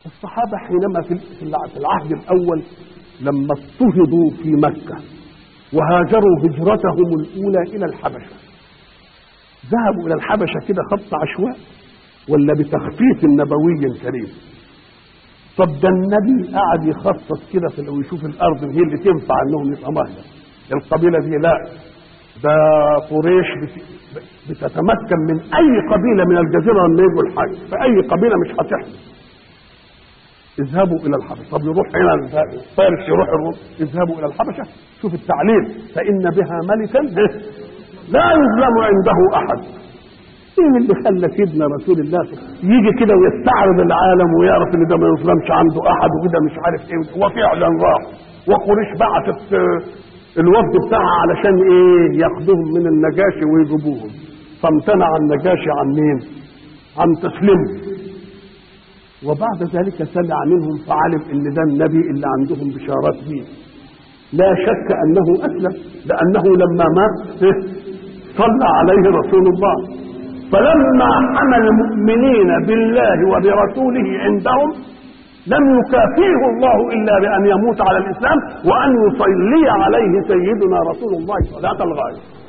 الصحابة حينما في في العهد الأول لما اضطهدوا في مكة وهاجروا هجرتهم الأولى إلى الحبشة ذهبوا إلى الحبشة كده خط عشواء ولا بتخطيط النبوي الكريم طب ده النبي قعد يخصص كده في ويشوف الأرض هي اللي تنفع إنهم يبقى مهجر القبيلة دي لا ده قريش بت- بتتمكن من أي قبيلة من الجزيرة لما يجوا الحج فأي قبيلة مش هتحصل اذهبوا الى الحبشه طب يروح هنا فارس يروح الروم اذهبوا الى الحبشه شوف التعليم فان بها ملكا لا يظلم عنده احد ايه اللي خلى سيدنا رسول الله يجي كده ويستعرض العالم ويعرف ان ده ما يظلمش عنده احد وكده مش عارف ايه وفعلا راح وقريش بعتت آه، الوفد بتاعها علشان ايه ياخدوهم من النجاشي ويجيبوهم فامتنع النجاشي عن مين؟ عن تسليمهم وبعد ذلك سمع منهم فعلم ان ده النبي اللي عندهم بشارات به لا شك انه اسلم لانه لما مات إيه؟ صلى عليه رسول الله فلما حمى المؤمنين بالله وبرسوله عندهم لم يكافئه الله الا بان يموت على الاسلام وان يصلي عليه سيدنا رسول الله صلاه الغايه